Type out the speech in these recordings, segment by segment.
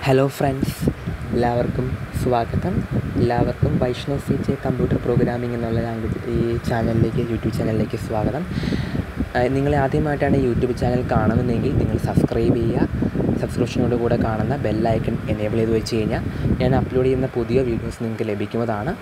hello friends എല്ലാവർക്കും സ്വാഗതം എല്ലാവർക്കും Vaishnav C J computer programming എന്നുള്ള ലാംഗ്വേജ് ഈ ചാനലിലേക്ക് യൂട്യൂബ് ചാനലിലേക്ക് സ്വാഗതം ആ, നിങ്ങൾ ആദ്യമായിട്ടാണ് യൂട്യൂബ് ചാനൽ കാണുന്നതെങ്കിൽ നിങ്ങൾ സബ്സ്ക്രൈബ് ചെയ്യുക സബ്സ്ക്രിപ്ഷനോട് കൂടെ കാണുന്ന ബെല്ലൈക്കൺ എനേബിൾ ചെയ്ത് വെച്ച് കഴിഞ്ഞാൽ ഞാൻ അപ്ലോഡ് ചെയ്യുന്ന പുതിയ വീഡിയോസ് നിങ്ങൾക്ക് ലഭിക്കുന്നതാണ്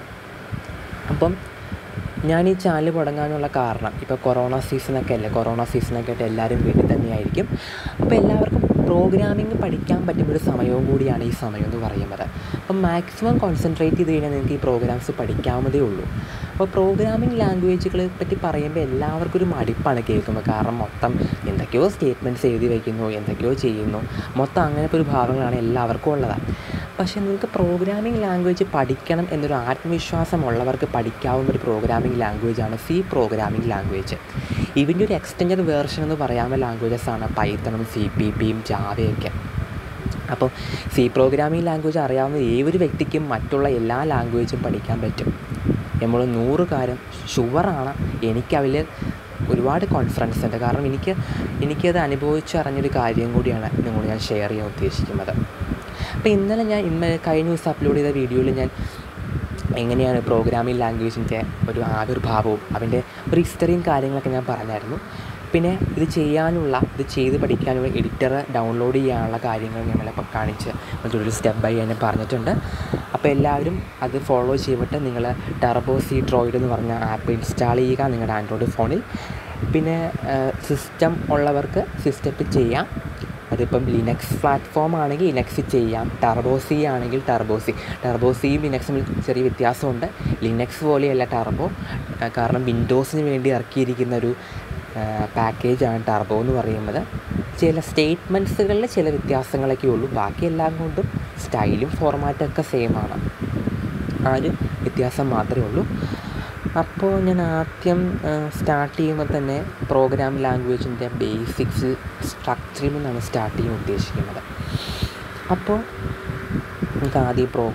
അപ്പം ഞാൻ ഈ ചാനൽ തുടങ്ങാനുള്ള കാരണം ഇപ്പോൾ കൊറോണ സീസണൊക്കെ അല്ലേ കൊറോണ സീസണൊക്കെ ആയിട്ട് എല്ലാവരും വീട്ടിൽ തന്നെയായിരിക്കും അപ്പോൾ എല്ലാവർക്കും പ്രോഗ്രാമിംഗ് പഠിക്കാൻ പറ്റുന്ന ഒരു സമയവും കൂടിയാണ് ഈ സമയം എന്ന് പറയുന്നത് അപ്പം മാക്സിമം കോൺസെൻട്രേറ്റ് ചെയ്ത് കഴിഞ്ഞാൽ നിങ്ങൾക്ക് ഈ പ്രോഗ്രാംസ് പഠിക്കാവുന്നതേ ഉള്ളൂ അപ്പോൾ പ്രോഗ്രാമിംഗ് ലാംഗ്വേജുകളെ പറ്റി പറയുമ്പോൾ എല്ലാവർക്കും ഒരു മടിപ്പാണ് കേൾക്കുമ്പോൾ കാരണം മൊത്തം എന്തൊക്കെയോ സ്റ്റേറ്റ്മെൻറ്റ്സ് എഴുതി വയ്ക്കുന്നു എന്തൊക്കെയോ ചെയ്യുന്നു മൊത്തം അങ്ങനത്തെ ഒരു ഭാവങ്ങളാണ് എല്ലാവർക്കും ഉള്ളതാണ് പക്ഷേ നിങ്ങൾക്ക് പ്രോഗ്രാമിംഗ് ലാംഗ്വേജ് പഠിക്കണം എന്നൊരു ആത്മവിശ്വാസമുള്ളവർക്ക് പഠിക്കാവുന്ന ഒരു പ്രോഗ്രാമിംഗ് ലാംഗ്വേജാണ് സി പ്രോഗ്രാമിംഗ് ലാംഗ്വേജ് ഇതിൻ്റെ ഒരു എക്സ്റ്റൻഡ് വേർഷൻ എന്ന് പറയാവുന്ന ലാംഗ്വേജസ് ആണ് പൈത്തണും സി പി പിയും ജാവയൊക്കെ അപ്പോൾ സി പ്രോഗ്രാമിംഗ് ലാംഗ്വേജ് അറിയാവുന്ന ഏതൊരു വ്യക്തിക്കും മറ്റുള്ള എല്ലാ ലാംഗ്വേജും പഠിക്കാൻ പറ്റും നമ്മൾ നൂറ് കാര്യം ഷുവറാണ് എനിക്കതിൽ ഒരുപാട് കോൺഫിഡൻസ് ഉണ്ട് കാരണം എനിക്ക് എനിക്കത് അനുഭവിച്ചറിഞ്ഞൊരു കാര്യം കൂടിയാണ് നിങ്ങളോട് ഞാൻ ഷെയർ ചെയ്യാൻ ഉദ്ദേശിക്കുന്നത് അപ്പോൾ ഇന്നലെ ഞാൻ ഇന്നലെ കഴിഞ്ഞ ദിവസം അപ്ലോഡ് ചെയ്ത വീഡിയോയിൽ ഞാൻ എങ്ങനെയാണ് പ്രോഗ്രാമിംഗ് ലാംഗ്വേജിൻ്റെ ഒരു ആവിർഭാവവും അതിൻ്റെ ഒരു ഹിസ്റ്ററിയും കാര്യങ്ങളൊക്കെ ഞാൻ പറഞ്ഞായിരുന്നു പിന്നെ ഇത് ചെയ്യാനുള്ള ഇത് ചെയ്ത് പഠിക്കാനുള്ള എഡിറ്റർ ഡൗൺലോഡ് ചെയ്യാനുള്ള കാര്യങ്ങൾ ഞങ്ങളിപ്പോൾ കാണിച്ച് അതൊരു സ്റ്റെപ്പ് ബൈ തന്നെ പറഞ്ഞിട്ടുണ്ട് അപ്പോൾ എല്ലാവരും അത് ഫോളോ ചെയ്തിട്ട് നിങ്ങൾ ടെർബോ സി ഡ്രോയിഡ് എന്ന് പറഞ്ഞ ആപ്പ് ഇൻസ്റ്റാൾ ചെയ്യുക നിങ്ങളുടെ ആൻഡ്രോയിഡ് ഫോണിൽ പിന്നെ സിസ്റ്റം ഉള്ളവർക്ക് സിസ്റ്റത്തിൽ ചെയ്യാം അതിപ്പം ലിനക്സ് പ്ലാറ്റ്ഫോം ആണെങ്കിൽ ലിനക്സ് ചെയ്യാം ടർബോസി ആണെങ്കിൽ ടർബോസി ടർബോസിയും ലിനക്സും ചെറിയ വ്യത്യാസമുണ്ട് ലിനക്സ് പോലെയല്ല ടർബോ ആ, കാരണം വിൻഡോസിന് വേണ്ടി ഇറക്കിയിരിക്കുന്ന ഒരു പാക്കേജാണ് ടർബോ എന്ന് പറയുന്നത് ചില സ്റ്റേറ്റ്മെൻറ്റ്സുകളിൽ ചില വ്യത്യാസങ്ങളൊക്കെ ഉള്ളൂ ബാക്കി എല്ലാം കൊണ്ടും സ്റ്റൈലും ഫോർമാറ്റൊക്കെ സെയിം ആണ് ആ ഒരു വ്യത്യാസം മാത്രമേ ഉള്ളൂ അപ്പോൾ ഞാൻ ആദ്യം സ്റ്റാർട്ട് ചെയ്യുമ്പോൾ തന്നെ പ്രോഗ്രാം ലാംഗ്വേജിൻ്റെ ബേസിക്സ് സ്ട്രക്ചറിൽ നിന്നാണ് സ്റ്റാർട്ട് ചെയ്യാൻ ഉദ്ദേശിക്കുന്നത് അപ്പോൾ നമുക്ക് ആദ്യം പ്രോ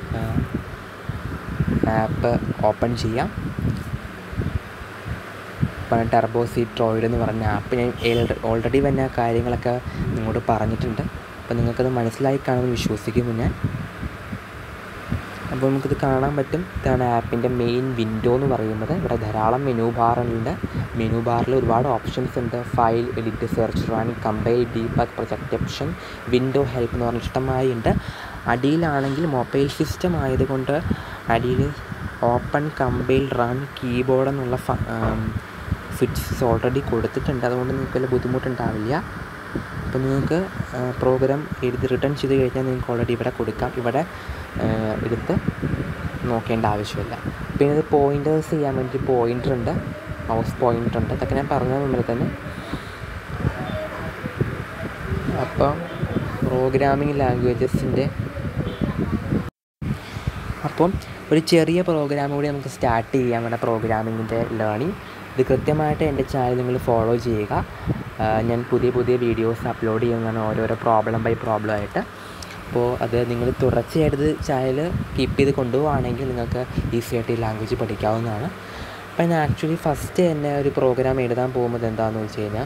ആപ്പ് ഓപ്പൺ ചെയ്യാം ഇപ്പം ടെർബോ സി ട്രോയിഡ് എന്ന് പറഞ്ഞ ആപ്പ് ഞാൻ ഓൾറെഡി തന്നെ ആ കാര്യങ്ങളൊക്കെ നിങ്ങളോട് പറഞ്ഞിട്ടുണ്ട് അപ്പോൾ നിങ്ങൾക്കത് മനസ്സിലായി കാണുമെന്ന് വിശ്വസിക്കുന്നു ഞാൻ അപ്പോൾ നമുക്കിത് കാണാൻ പറ്റും ഇതാണ് ആപ്പിൻ്റെ മെയിൻ വിൻഡോ എന്ന് പറയുന്നത് ഇവിടെ ധാരാളം മെനു ബാറുണ്ട് മെനു ബാറിൽ ഒരുപാട് ഓപ്ഷൻസ് ഉണ്ട് file edit search run compile debug project option window help എന്ന് പറഞ്ഞ ഇഷ്ടമായി ഉണ്ട് അടിയിലാണെങ്കിൽ മൊബൈൽ സിസ്റ്റം ആയതുകൊണ്ട് അടിയിൽ ഓപ്പൺ കമ്പൈൽ റൺ കീബോർഡ് എന്നുള്ള സ്വിറ്റ്ചസ് ഓൾറെഡി കൊടുത്തിട്ടുണ്ട് അതുകൊണ്ട് നിങ്ങൾക്ക് വലിയ ബുദ്ധിമുട്ടുണ്ടാവില്ല അപ്പോൾ നിങ്ങൾക്ക് പ്രോഗ്രാം എഴുതി റിട്ടേൺ ചെയ്ത് കഴിഞ്ഞാൽ നിങ്ങൾക്ക് ഓൾറെഡി ഇവിടെ കൊടുക്കാം ഇവിടെ ആ, എടുത്ത് നോക്കേണ്ട ആവശ്യമില്ല പിന്നെ ഇത് പോയിൻറ്റേഴ്സ് ചെയ്യാൻ വേണ്ടി പോയിൻ്റർ ഉണ്ട് മൗസ് പോയിൻ്റർ ഉണ്ട് ഇതൊക്കെ ഞാൻ പറഞ്ഞ മുമ്പിൽ തന്നെ അപ്പോൾ പ്രോഗ്രാമിംഗ് ലാംഗ്വേജസിൻ്റെ അപ്പം ഒരു ചെറിയ പ്രോഗ്രാം കൂടി നമുക്ക് സ്റ്റാർട്ട് ചെയ്യാം നമ്മുടെ പ്രോഗ്രാമിങ്ങിൻ്റെ ലേണിംഗ് ഇത് കൃത്യമായിട്ട് എൻ്റെ ചാനൽ നിങ്ങൾ ഫോളോ ചെയ്യുക ആ, ഞാൻ പുതിയ പുതിയ വീഡിയോസ് അപ്ലോഡ് ചെയ്യുന്നതാണ് ഓരോരോ പ്രോബ്ലം ബൈ പ്രോബ്ലം ആയിട്ട് അപ്പോൾ അത് നിങ്ങൾ തുടർച്ചയായിട്ട് ചാനൽ കീപ്പ് ചെയ്ത് കൊണ്ടുപോവുകയാണെങ്കിൽ നിങ്ങൾക്ക് ഈസി ആയിട്ട് ഈ ലാംഗ്വേജ് പഠിക്കാവുന്നതാണ് അപ്പോൾ ഞാൻ ആക്ച്വലി ഫസ്റ്റ് തന്നെ ഒരു പ്രോഗ്രാം എഴുതാൻ പോകുന്നത് എന്താണെന്ന് വെച്ച് കഴിഞ്ഞാൽ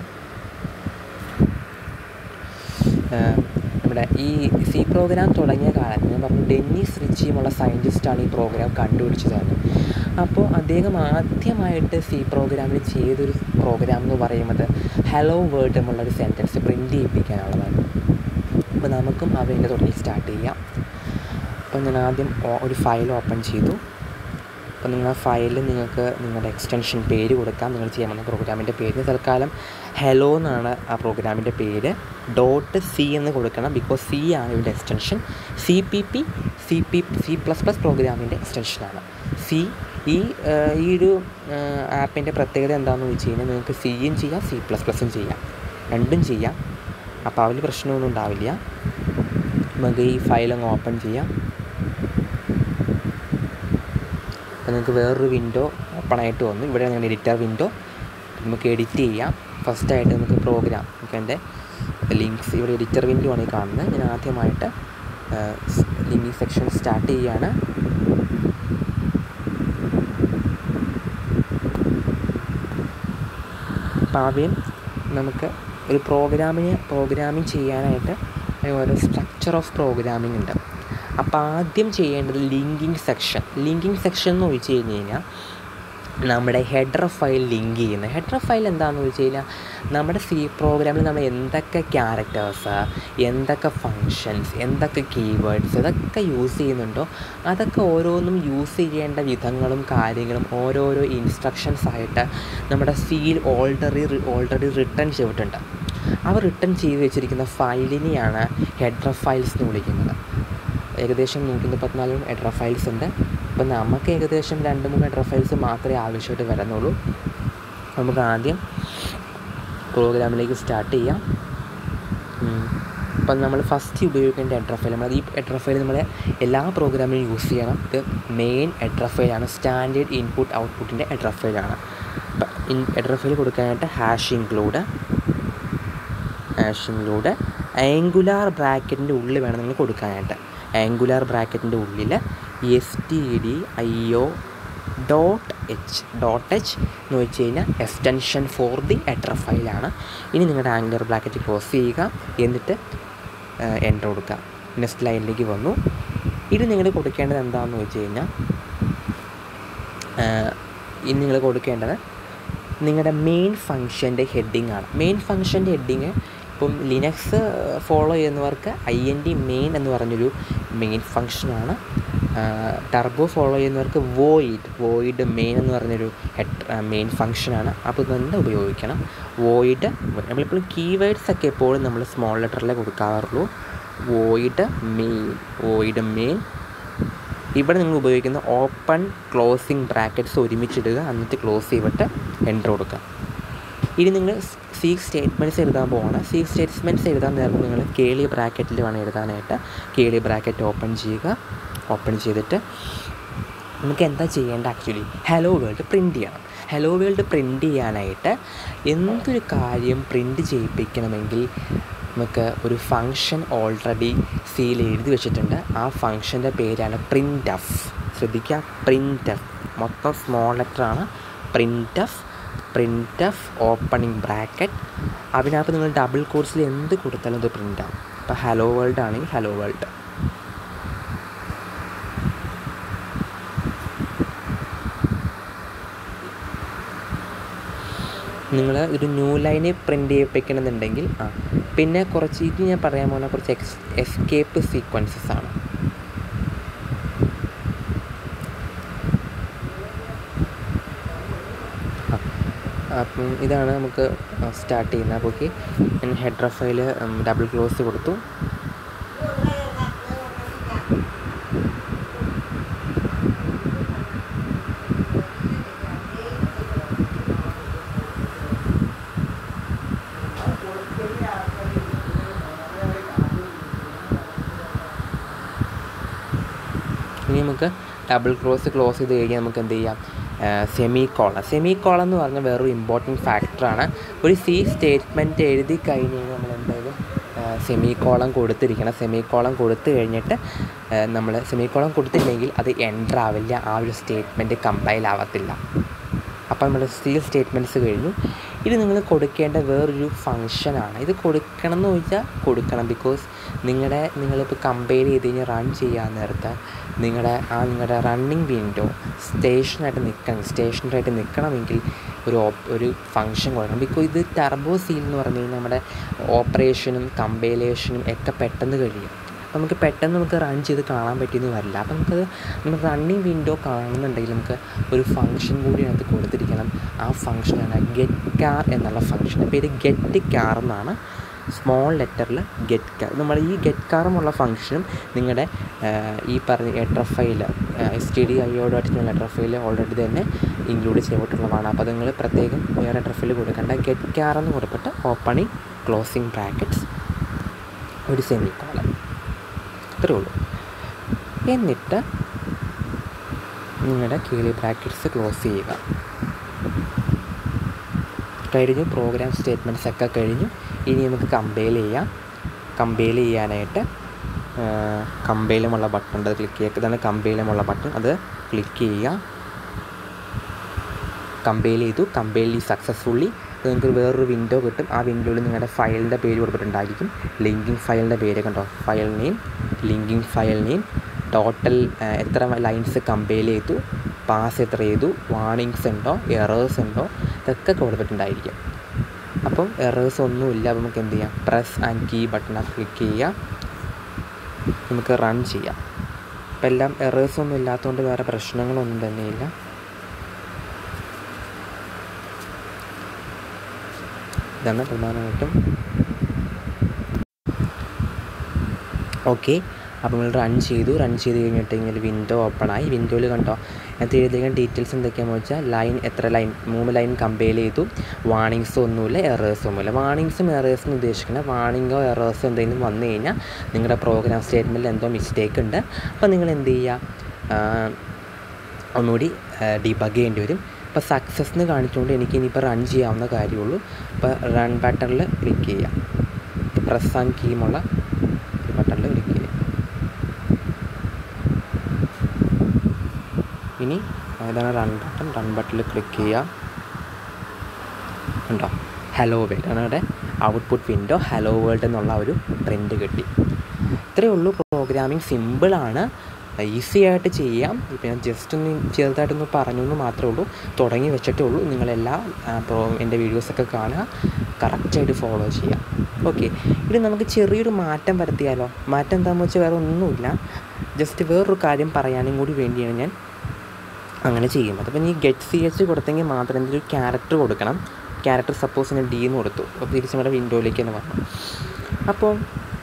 ആഹ് നമ്മുടെ ഈ സി പ്രോഗ്രാം തുടങ്ങിയ കാലത്ത് ഞാൻ പറഞ്ഞു ഡെന്നിസ് റിച്ചിയുമുള്ള സയൻറ്റിസ്റ്റാണ് ഈ പ്രോഗ്രാം കണ്ടുപിടിച്ചതാണ് അപ്പോൾ അദ്ദേഹം ആദ്യമായിട്ട് സി പ്രോഗ്രാമിൽ ചെയ്തൊരു പ്രോഗ്രാം എന്ന് പറയുന്നത് ഹലോ വേർഡ് എന്നുള്ളൊരു സെൻറ്റൻസ് പ്രിൻറ്റ് ചെയ്യിപ്പിക്കാനുള്ളതാണ് അപ്പോൾ നമുക്കും അവൻ്റെ തുടങ്ങി സ്റ്റാർട്ട് ചെയ്യാം അപ്പോൾ ഞാൻ ആദ്യം ഓ- ഒരു ഫയൽ ഓപ്പൺ ചെയ്തു അപ്പോൾ നിങ്ങൾ ആ ഫയലിൽ നിങ്ങൾക്ക് നിങ്ങളുടെ എക്സ്റ്റൻഷൻ പേര് കൊടുക്കാം നിങ്ങൾ ചെയ്യാൻ പോകുന്ന പ്രോഗ്രാമിൻ്റെ പേര് തൽക്കാലം ഹെലോ എന്നാണ് ആ പ്രോഗ്രാമിൻ്റെ പേര് ഡോട്ട് സി എന്ന് കൊടുക്കണം ബിക്കോസ് സി ആണ് ഇവിടെ extension C P P C P C plus plus പ്രോഗ്രാമിൻ്റെ എക്സ്റ്റൻഷനാണ് സി ഈ ആ, ഈ ഒരു ആപ്പിൻ്റെ പ്രത്യേകത എന്താണെന്ന് വെച്ച് കഴിഞ്ഞാൽ നിങ്ങൾക്ക് സിയും ചെയ്യാം സി പ്ലസ് പ്ലസും ചെയ്യാം രണ്ടും ചെയ്യാം അപ്പോൾ അതിൽ പ്രശ്നമൊന്നും ഉണ്ടാവില്ല നമുക്ക് ഈ ഫയൽ അങ്ങ് ഓപ്പൺ ചെയ്യാം അപ്പോൾ നിങ്ങൾക്ക് വേറൊരു വിൻഡോ ഓപ്പൺ ആയിട്ട് വന്നു ഇവിടെ ഞങ്ങളുടെ എഡിറ്റർ വിൻഡോ നമുക്ക് എഡിറ്റ് ചെയ്യാം ഫസ്റ്റായിട്ട് നമുക്ക് പ്രോഗ്രാം നമുക്ക് എൻ്റെ ലിങ്ക്സ് ഇവിടെ എഡിറ്റർ വിൻഡോ ആണ് ഈ കാണുന്നത് ഞാൻ ആദ്യമായിട്ട് ലിങ്ക് സെക്ഷൻ സ്റ്റാർട്ട് ചെയ്യുകയാണ് അപ്പോൾ ആദ്യം നമുക്ക് ഒരു പ്രോഗ്രാമിന് പ്രോഗ്രാമിംഗ് ചെയ്യാനായിട്ട് ഓരോ സ്ട്രക്ചർ ഓഫ് പ്രോഗ്രാമിംഗ് ഉണ്ട് അപ്പോൾ ആദ്യം ചെയ്യേണ്ടത് ലിങ്കിങ് സെക്ഷൻ ലിങ്കിങ് സെക്ഷൻ എന്ന് ചോദിച്ചു കഴിഞ്ഞ് കഴിഞ്ഞാൽ നമ്മുടെ ഹെഡർ ഫയൽ ലിങ്ക് ചെയ്യുന്നത് ഹെഡർ ഫയൽ എന്താണെന്ന് വെച്ച് കഴിഞ്ഞാൽ നമ്മുടെ സി പ്രോഗ്രാമിൽ നമ്മൾ എന്തൊക്കെ ക്യാരക്ടേഴ്സ് എന്തൊക്കെ ഫങ്ഷൻസ് എന്തൊക്കെ കീവേഡ്സ് ഇതൊക്കെ യൂസ് ചെയ്യുന്നുണ്ടോ അതൊക്കെ ഓരോന്നും യൂസ് ചെയ്യേണ്ട വിധങ്ങളും കാര്യങ്ങളും ഓരോരോ ഇൻസ്ട്രക്ഷൻസ് ആയിട്ട് നമ്മുടെ സിയിൽ ഓൾറെഡി ഓൾറെഡി റിട്ടേൺ ചെയ്തിട്ടുണ്ട് അവ റിട്ടേൺ ചെയ്ത് വെച്ചിരിക്കുന്ന ഫയലിനെയാണ് ഹെഡർ ഫയൽസ് എന്ന് വിളിക്കുന്നത് ഏകദേശം നൂറ്റി മുപ്പത്തിനാല് ഹെഡർ ഫയൽസ് ഉണ്ട് അപ്പോൾ നമുക്ക് ഏകദേശം രണ്ട് മൂന്ന് ഹെഡർ ഫയൽസ് മാത്രമേ ആവശ്യമായിട്ട് വരുന്നുള്ളൂ നമുക്ക് ആദ്യം പ്രോഗ്രാമിലേക്ക് സ്റ്റാർട്ട് ചെയ്യാം അപ്പം നമ്മൾ ഫസ്റ്റ് ഉപയോഗിക്കേണ്ട ഹെഡർ ഫയൽ നമ്മൾ ഈ ഹെഡർ ഫയൽ നമ്മൾ എല്ലാ പ്രോഗ്രാമിലും യൂസ് ചെയ്യണം ഇത് മെയിൻ ഹെഡർ ഫയലാണ് സ്റ്റാൻഡേർഡ് ഇൻപുട്ട് ഔട്ട്പുട്ടിൻ്റെ ഹെഡർ ഫയലാണ് അപ്പം ഹെഡർ ഫയൽ കൊടുക്കാനായിട്ട് hash include hash include angular ബ്രാക്കറ്റിൻ്റെ ഉള്ളിൽ വേണം നിങ്ങൾ കൊടുക്കാനായിട്ട് ആംഗുലാർ ബ്രാക്കറ്റിൻ്റെ ഉള്ളിൽ S T D I O dot H dot H എന്ന് വെച്ച് കഴിഞ്ഞാൽ എക്സ്റ്റൻഷൻ ഫോർ ദി എഡർ ഫയലാണ് ഇനി നിങ്ങളുടെ ആംഗുലർ ബ്രാക്കറ്റ് ക്ലോസ് ചെയ്യുക എന്നിട്ട് എൻ്റർ കൊടുക്കുക നെക്സ്റ്റ് ലൈനിലേക്ക് വന്നു ഇത് നിങ്ങൾ കൊടുക്കേണ്ടത് എന്താണെന്ന് വെച്ച് കഴിഞ്ഞാൽ ഇനി നിങ്ങൾ കൊടുക്കേണ്ടത് നിങ്ങളുടെ മെയിൻ ഫങ്ഷൻ്റെ ഹെഡിങ് ആണ് മെയിൻ ഫങ്ഷൻ്റെ ഹെഡിങ് ഇപ്പം ലിനക്സ് ഫോളോ ചെയ്യുന്നവർക്ക് ഐ എൻ ഡി മെയിൻ എന്ന് പറഞ്ഞൊരു മെയിൻ ഫങ്ഷനാണ് ടർബോ ഫോളോ ചെയ്യുന്നവർക്ക് വോയിഡ് വോയിഡ് മെയിൻ എന്ന് പറഞ്ഞൊരു ഹെഡ് മെയിൻ ഫങ്ഷനാണ് അപ്പോൾ തന്നെ ഉപയോഗിക്കണം വോയിഡ് നമ്മളിപ്പോഴും കീവേഡ്സ് ഒക്കെ എപ്പോഴും നമ്മൾ സ്മോൾ ലെറ്ററിലേ കൊടുക്കാറുള്ളൂ വോയിഡ് മെയിൻ വോയിഡ് മെയിൻ ഇവിടെ നിങ്ങൾ ഉപയോഗിക്കുന്ന ഓപ്പൺ ക്ലോസിങ് ബ്രാക്കറ്റ്സ് ഒരുമിച്ചിടുക എന്നിട്ട് ക്ലോസ് ചെയ്തിട്ട് എൻ്റർ കൊടുക്കുക ഇനി നിങ്ങൾ സി സ്റ്റേറ്റ്മെൻറ്റ്സ് എഴുതാൻ പോവാണ് സി സ്റ്റേറ്റ്മെൻറ്റ്സ് എഴുതാൻ നേരം നിങ്ങൾ കേളി ബ്രാക്കറ്റിൽ വേണം എഴുതാനായിട്ട് കേളി ബ്രാക്കറ്റ് ഓപ്പൺ ചെയ്യുക ഓപ്പൺ ചെയ്തിട്ട് നമുക്ക് എന്താ ചെയ്യേണ്ട ആക്ച്വലി ഹലോ വേൾഡ് പ്രിൻറ്റ് ചെയ്യണം ഹലോ വേൾഡ് പ്രിൻറ്റ് ചെയ്യാനായിട്ട് എന്തൊരു കാര്യം പ്രിൻറ്റ് ചെയ്യിപ്പിക്കണമെങ്കിൽ നമുക്ക് ഒരു ഫങ്ഷൻ ഓൾറെഡി സിയിൽ എഴുതി വെച്ചിട്ടുണ്ട് ആ ഫങ്ഷൻ്റെ പേരാണ് പ്രിൻ്റ് എഫ് ശ്രദ്ധിക്കുക പ്രിൻ്റ് എഫ് മൊത്തം സ്മോൾ ലെറ്ററാണ് print F print F opening bracket അതിനകത്ത് നിങ്ങൾ ഡബിൾ കോഴ്സിൽ എന്ത് കൊടുത്താലും അത് പ്രിൻ്റ് ആവും ഇപ്പോൾ ഹലോ വേൾഡ് ആണെങ്കിൽ ഹലോ വേൾഡ് നിങ്ങൾ ഒരു ന്യൂ ലൈന് പ്രിൻ്റ് ചെയ്യിപ്പിക്കണമെന്നുണ്ടെങ്കിൽ ആ പിന്നെ കുറച്ച് ഇത് ഞാൻ പറയാൻ പോകുന്ന കുറച്ച് എക്സ് എസ്കേപ്പ് സീക്വൻസസ് ആണ് അപ്പം ഇതാണ് നമുക്ക് സ്റ്റാർട്ട് ചെയ്യുന്നത് അപ്പോൾ ഓക്കെ ഞാൻ ഹെഡർ ഫയൽ ഡബിൾ ക്ലോസ് കൊടുത്തു ഇനി നമുക്ക് ഡബിൾ ക്രോസ് ക്ലോസ് ചെയ്ത് കഴിഞ്ഞാൽ നമുക്ക് എന്ത് ചെയ്യാം സെമി കോളൻ സെമി കോളൻ എന്ന് പറഞ്ഞാൽ വേറൊരു ഇമ്പോർട്ടൻറ്റ് ഫാക്ടറാണ് ഒരു സി സ്റ്റേറ്റ്മെൻറ്റ് എഴുതി കഴിഞ്ഞ് കഴിഞ്ഞാൽ നമ്മൾ എന്തായാലും സെമി കോളം കൊടുത്തിരിക്കണം സെമി കോളം കൊടുത്തു കഴിഞ്ഞിട്ട് നമ്മൾ സെമി കോളം കൊടുത്തില്ലെങ്കിൽ അത് എൻ്റർ ആവില്ല ആ ഒരു സ്റ്റേറ്റ്മെൻറ്റ് കമ്പൈൽ ആവത്തില്ല അപ്പോൾ നമ്മൾ സി സ്റ്റേറ്റ്മെൻറ്റ്സ് കഴിഞ്ഞു ഇത് നിങ്ങൾ കൊടുക്കേണ്ട വേറൊരു ഫങ്ഷനാണ് ഇത് കൊടുക്കണം എന്ന് ചോദിച്ചാൽ കൊടുക്കണം ബിക്കോസ് നിങ്ങളുടെ നിങ്ങളിപ്പോൾ കമ്പയർ ചെയ്ത് കഴിഞ്ഞാൽ റൺ ചെയ്യാൻ നേരത്ത് നിങ്ങളുടെ ആ നിങ്ങളുടെ റണ്ണിങ് വിൻഡോ സ്റ്റേഷനായിട്ട് നിൽക്കണം സ്റ്റേഷനറായിട്ട് നിൽക്കണമെങ്കിൽ ഒരു ഒരു ഫങ്ഷൻ കൊടുക്കണം ബിക്കോസ് ഇത് ടർബോ സീൽ എന്ന് പറഞ്ഞു കഴിഞ്ഞാൽ നമ്മുടെ ഓപ്പറേഷനും കമ്പൈലേഷനും ഒക്കെ പെട്ടെന്ന് കഴിയും നമുക്ക് പെട്ടെന്ന് നമുക്ക് റൺ ചെയ്ത് കാണാൻ പറ്റിയെന്ന് വരില്ല അപ്പം നമുക്കത് നമ്മൾ റണ്ണിങ് വിൻഡോ കാണുന്നുണ്ടെങ്കിൽ നമുക്ക് ഒരു ഫങ്ഷൻ കൂടി അതിനകത്ത് കൊടുത്തിരിക്കണം ആ ഫങ്ഷനാണ് ഗെറ്റ് കാർ എന്നുള്ള ഫങ്ഷൻ പേര് ഗെറ്റ് കാർ എന്നാണ് സ്മോൾ ലെറ്ററിൽ ഗെറ്റ് കാർ നമ്മൾ ഈ ഗെറ്റ് കാറുമുള്ള ഫങ്ഷനും നിങ്ങളുടെ ഈ പറഞ്ഞ letter file S T D I O dot letter file already തന്നെ ഇൻക്ലൂഡ് ചെയ്തിട്ടുള്ളതാണ് അപ്പോൾ നിങ്ങൾ പ്രത്യേകം വേറെ ലെറ്റർ ഫയൽ കൊടുക്കേണ്ട ഗെറ്റ് കാർ എന്ന് കൊടുത്തിട്ട് ഓപ്പണിങ് ക്ലോസിങ് ബ്രാക്കറ്റ്സ് ഒരു സെമി കോളൻ അത്രേ ഉള്ളൂ എന്നിട്ട് നിങ്ങളുടെ കീഴി ബ്രാക്കറ്റ്സ് ക്ലോസ് ചെയ്യുക കഴിഞ്ഞു പ്രോഗ്രാം സ്റ്റേറ്റ്മെൻറ്റ്സ് ഒക്കെ കഴിഞ്ഞു ഇനി നമുക്ക് കമ്പൈൽ ചെയ്യാം കമ്പൈൽ ചെയ്യാനായിട്ട് കമ്പൈലുമുള്ള ബട്ടൺ ഉണ്ട് അത് ക്ലിക്ക് ചെയ്യുക ഇതാണ് കമ്പൈലുമുള്ള ബട്ടൺ അത് ക്ലിക്ക് ചെയ്യുക കമ്പൈൽ ചെയ്തു കമ്പൈൽ സക്സസ്ഫുള്ളി നിങ്ങൾക്ക് വേറൊരു വിൻഡോ കിട്ടും ആ വിൻഡോയിൽ നിങ്ങളുടെ ഫയലിൻ്റെ പേര് കൊടുത്തിട്ടുണ്ടായിരിക്കും ലിങ്കിങ് ഫയലിൻ്റെ പേര് കണ്ടോ file name linking file name total എത്ര ലൈൻസ് കമ്പയൽ ചെയ്തു പാസ് എത്ര ചെയ്തു വാണിങ്സ് ഉണ്ടോ എറേഴ്സ് ഉണ്ടോ ഇതൊക്കെ കൊടുത്തിട്ടുണ്ടായിരിക്കും അപ്പം എറേഴ്സ് ഒന്നുമില്ല അപ്പം നമുക്ക് എന്ത് ചെയ്യാം press and key button click ചെയ്യുക നമുക്ക് റൺ ചെയ്യാം അപ്പം എല്ലാം എറേഴ്സ് ഒന്നും ഇല്ലാത്തതുകൊണ്ട് വേറെ പ്രശ്നങ്ങളൊന്നും തന്നെയില്ല ഇതാണ് പ്രധാനമായിട്ടും ഓക്കെ അപ്പോൾ നമ്മൾ റൺ ചെയ്തു റൺ ചെയ്ത് കഴിഞ്ഞിട്ട് ഇങ്ങനെ വിൻഡോ ഓപ്പൺ ആയി വിൻഡോയിൽ കണ്ടോ അതിനകത്ത് എഴുതിയിരിക്കുന്ന ഡീറ്റെയിൽസ് എന്തൊക്കെയാണെന്ന് വെച്ചാൽ ലൈൻ എത്ര ലൈൻ മൂന്ന് ലൈൻ കമ്പയർ ചെയ്തു വാണിങ്സ് ഒന്നുമില്ല എറേഴ്സ് ഒന്നുമില്ല വാണിങ്സും എറേഴ്സും ഉദ്ദേശിക്കുന്നത് വാണിങ്ങോ എറേഴ്സോ എന്തെങ്കിലും വന്നു കഴിഞ്ഞാൽ നിങ്ങളുടെ പ്രോഗ്രാം സ്റ്റേറ്റ്മെൻറ്റിൽ എന്തോ മിസ്റ്റേക്ക് ഉണ്ട് അപ്പോൾ നിങ്ങൾ എന്ത് ചെയ്യുക ഒന്നുകൂടി ഡിബഗ് ചെയ്യേണ്ടി വരും ഇപ്പോൾ സക്സസ് എന്ന് കാണിച്ചുകൊണ്ട് എനിക്ക് ഇനിയിപ്പോൾ റൺ ചെയ്യാവുന്ന കാര്യമുള്ളൂ ഇപ്പോൾ റൺ ബട്ടണിൽ ക്ലിക്ക് ചെയ്യാം പ്രസ് ആൻഡ് കീമുള്ള ബട്ടണിൽ ക്ലിക്ക് ചെയ്യാം ഇനി ഏതാണ് റൺ ബട്ടൺ റൺ ബട്ടണിൽ ക്ലിക്ക് ചെയ്യുക ഉണ്ടോ ഹലോ വേൾഡ് ആണ് ഇവിടെ ഔട്ട്പുട്ട് വിൻഡോ ഹലോ വേൾഡ് എന്നുള്ള ഒരു പ്രിൻ്റ് കിട്ടി ഇത്രയേ ഉള്ളൂ പ്രോഗ്രാമിംഗ് സിമ്പിളാണ് ഈസി ആയിട്ട് ചെയ്യാം ഇപ്പം ഞാൻ ജസ്റ്റ് ഒന്ന് ചെറുതായിട്ടൊന്ന് പറഞ്ഞു എന്ന് മാത്രമേ ഉള്ളൂ തുടങ്ങി വെച്ചിട്ടേ ഉള്ളൂ നിങ്ങളെല്ലാം പ്രോ എൻ്റെ വീഡിയോസൊക്കെ കാണുക കറക്റ്റായിട്ട് ഫോളോ ചെയ്യാം ഓക്കെ ഇനി നമുക്ക് ചെറിയൊരു മാറ്റം വരുത്തിയാലോ മാറ്റം എന്താണെന്ന് വെച്ചാൽ വേറെ ഒന്നുമില്ല ജസ്റ്റ് വേറൊരു കാര്യം പറയാനും കൂടി വേണ്ടിയാണ് ഞാൻ അങ്ങനെ ചെയ്യുന്നത് അപ്പം ഈ ഗെറ്റ് സി എച്ച് കൊടുത്തെങ്കിൽ മാത്രം എന്തൊരു ക്യാരക്ടർ കൊടുക്കണം ക്യാരക്ടർ സപ്പോസ് ഞാൻ ഡി എന്ന് കൊടുത്തു അപ്പോൾ തിരിച്ച് നമ്മുടെ വിൻഡോയിലേക്ക് തന്നെ വന്നു അപ്പോൾ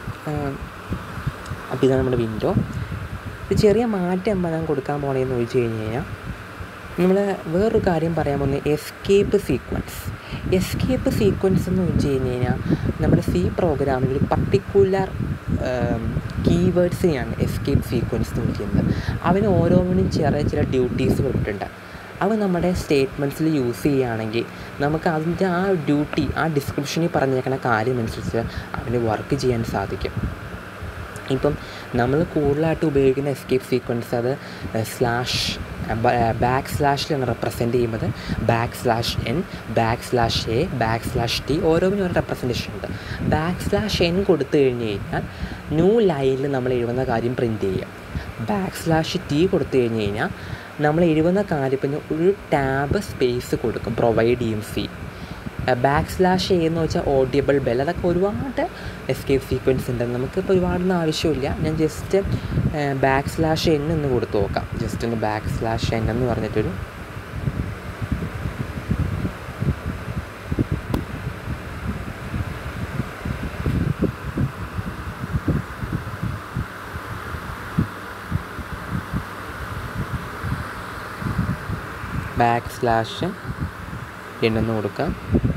അപ്പോൾ ഇതാണ് നമ്മുടെ വിൻഡോ ഒരു ചെറിയ മാറ്റം എന്താ ഞാൻ കൊടുക്കാൻ പോണേന്ന് ചോദിച്ചു കഴിഞ്ഞ് കഴിഞ്ഞാൽ നമ്മൾ വേറൊരു കാര്യം പറയാൻ പോകുന്നത് എസ്കേപ്പ് സീക്വൻസ് എസ്കേപ്പ് സീക്വൻസ് എന്ന് വെച്ച് കഴിഞ്ഞ് കഴിഞ്ഞാൽ നമ്മുടെ സി പ്രോഗ്രാമിൽ ഒരു പർട്ടിക്കുലർ കീവേഡ്സിനെയാണ് എസ്കേപ്പ് സീക്വൻസ് എന്ന് വിളിക്കുന്നത് അവന് ഓരോന്നിനും ചെറിയ ചില ഡ്യൂട്ടീസ് കൊടുത്തിട്ടുണ്ട് അവ നമ്മുടെ സ്റ്റേറ്റ്മെൻറ്റ്സിൽ യൂസ് ചെയ്യുകയാണെങ്കിൽ നമുക്ക് അതിൻ്റെ ആ ഡ്യൂട്ടി ആ ഡിസ്ക്രിപ്ഷനിൽ പറഞ്ഞേക്കുന്ന കാര്യമനുസരിച്ച് അവന് വർക്ക് ചെയ്യാൻ സാധിക്കും ഇപ്പം നമ്മൾ കൂടുതലായിട്ട് ഉപയോഗിക്കുന്ന എസ്കേപ്പ് സീക്വൻസ് അത് സ്ലാഷ് ബാക്ക് സ്ലാഷിലാണ് റെപ്രസെൻറ്റ് ചെയ്യുന്നത് back slash N back slash A back slash T ഓരോന്നിനും ഒരു റെപ്രസെൻറ്റേഷൻ ഉണ്ട് ബാക്ക് സ്ലാഷ് എൻ കൊടുത്തു കഴിഞ്ഞ് കഴിഞ്ഞാൽ ന്യൂ ലൈനിൽ നമ്മൾ എഴുതുന്ന കാര്യം പ്രിൻറ്റ് ചെയ്യും ബാക്ക് സ്ലാഷ് ടി കൊടുത്തു കഴിഞ്ഞ് കഴിഞ്ഞാൽ നമ്മൾ എഴുതുന്ന കാര്യത്തിന് ഒരു ടാബ് സ്പേസ് കൊടുക്കും പ്രൊവൈഡ് ചെയ്യും സി ബാക്ക് സ്ലാഷ് എന്ന് വെച്ചാൽ ഓഡിയബിൾ ബെൽ അതൊക്കെ ഒരുപാട് എസ്കേപ്പ് സീക്വൻസ് ഉണ്ട് നമുക്കിപ്പോൾ ഒരുപാടൊന്നും ആവശ്യമില്ല ഞാൻ ജസ്റ്റ് ബാക്ക് സ്ലാഷ് എൻ എന്ന് കൊടുത്ത് നോക്കാം ജസ്റ്റ് ഒന്ന് ബാക്ക് സ്ലാഷ് എൻ എന്ന് പറഞ്ഞിട്ടൊരു ബാക്ക് സ്ലാഷ് എണ്ണെന്ന് കൊടുക്കാം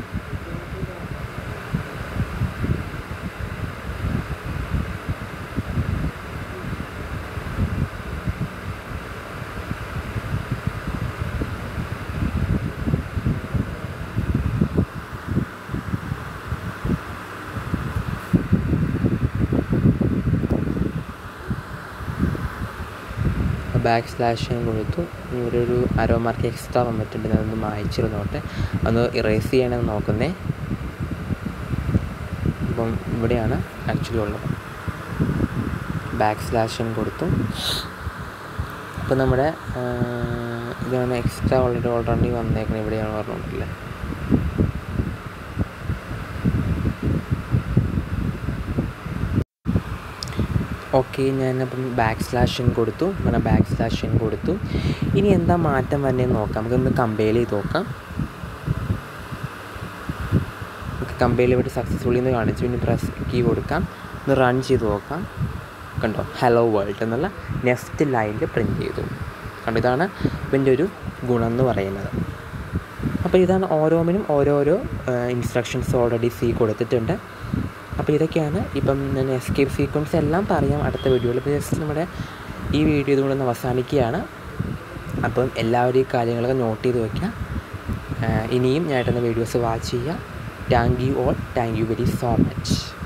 ബാക്ക് സ്ലാഷ് കൊടുത്തു ഇവിടെ ഒരു അരോ മാർക്ക് എക്സ്ട്രാ വന്നിട്ടുണ്ട് ഞാനൊന്ന് മായച്ചിരുന്നോട്ടെ ഒന്ന് ഇറേസ് ചെയ്യണമെന്ന് നോക്കുന്നേ അപ്പം ഇവിടെയാണ് ആക്ച്വലി ഉള്ളത് ബാക്ക് സ്ലാഷൻ കൊടുത്തു അപ്പോൾ നമ്മുടെ ഇതാണ് എക്സ്ട്രാ ഓൾറെഡി ഓൾറെഡി വന്നേക്കുന്നത് ഇവിടെയാണ് പറഞ്ഞിട്ടില്ലേ ഓക്കെ ഞാനപ്പം ബാക്ക് സ്ലാഷൻ കൊടുത്തു അങ്ങനെ ബാക്ക് സ്ലാഷൻ കൊടുത്തു ഇനി എന്താ മാറ്റം വന്നതെന്ന് നോക്കാം നമുക്കൊന്ന് കമ്പയർ ചെയ്ത് നോക്കാം നമുക്ക് കമ്പയർ ഇവിടെ സക്സസ്ഫുള്ളി എന്ന് കാണിച്ചു ഇനി പ്രസ് കീ കൊടുക്കാം ഒന്ന് റൺ ചെയ്ത് നോക്കാം കണ്ടോ ഹലോ വേൾഡ് എന്നുള്ള നെക്സ്റ്റ് ലൈനിൽ പ്രിൻറ്റ് ചെയ്തു കണ്ടോ ഇതാണ് ഇതിൻ്റെ ഒരു ഗുണം എന്ന് പറയുന്നത് അപ്പോൾ ഇതാണ് ഓരോന്നിനും ഓരോരോ ഇൻസ്ട്രക്ഷൻസ് ഓൾറെഡി സി കൊടുത്തിട്ടുണ്ട് അപ്പോൾ ഇതൊക്കെയാണ് ഇപ്പം ഞാൻ എസ്കേപ്പ് സീക്വൻസ് എല്ലാം പറയാം അടുത്ത വീഡിയോയിൽ ഇപ്പോൾ ജസ്റ്റ് നമ്മുടെ ഈ വീഡിയോ ഇതുകൊണ്ട് ഒന്ന് അവസാനിക്കുകയാണ് അപ്പം എല്ലാവരും ഈ കാര്യങ്ങളൊക്കെ നോട്ട് ചെയ്ത് വയ്ക്കുക ഇനിയും ഞാൻ ഇടുന്ന വീഡിയോസ് വാച്ച് ചെയ്യുക thank you all thank you very so much